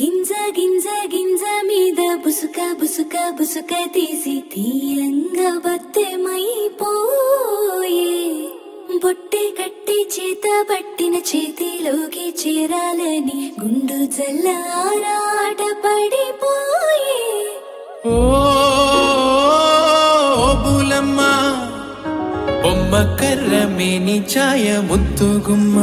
గింజ గింజ గింజ మీద బుసుక బుసుక బుసుక తీసి తీయంగా బత్తెమైపోయే బొట్టె కట్టి చేత పట్టిన చేతిలోకి చేరాలని గుండు జల్లారాట పడిపోయే ఓ బులమ్మ బొమ్మ కర్ర మేని ఛాయ ముద్దుగుమ్మ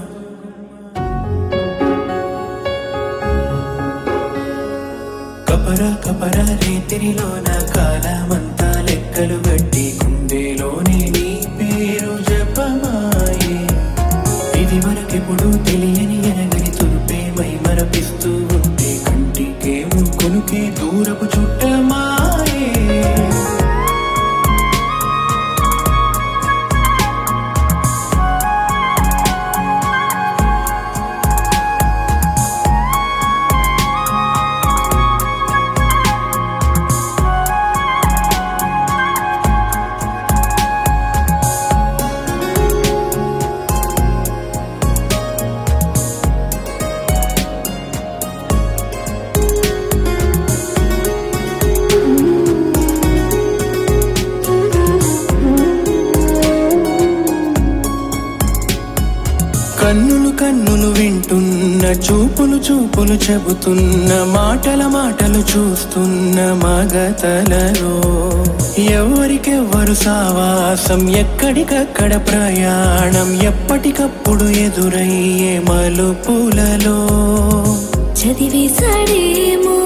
కపర కపర రేతిరిలోన కాలమంతా లెక్కలు గట్టి గుండెలోనే నీ పేరు జపమాయే ఇది మనకెప్పుడు తెలియని ఎనగని తురుపేమై మరపిస్తూ ఉంటే కంటికేమో కొనుకే దూరపు చుట్టమాయే కన్నులు కన్నులు వింటున్న చూపులు చూపులు చెబుతున్న మాటల మాటలు చూస్తున్న మగతలలో ఎవరికెవ్వరు సావాసం ఎక్కడికక్కడ ప్రయాణం ఎప్పటికప్పుడు ఎదురయ్యే మలుపులలో చదివేశాడేమో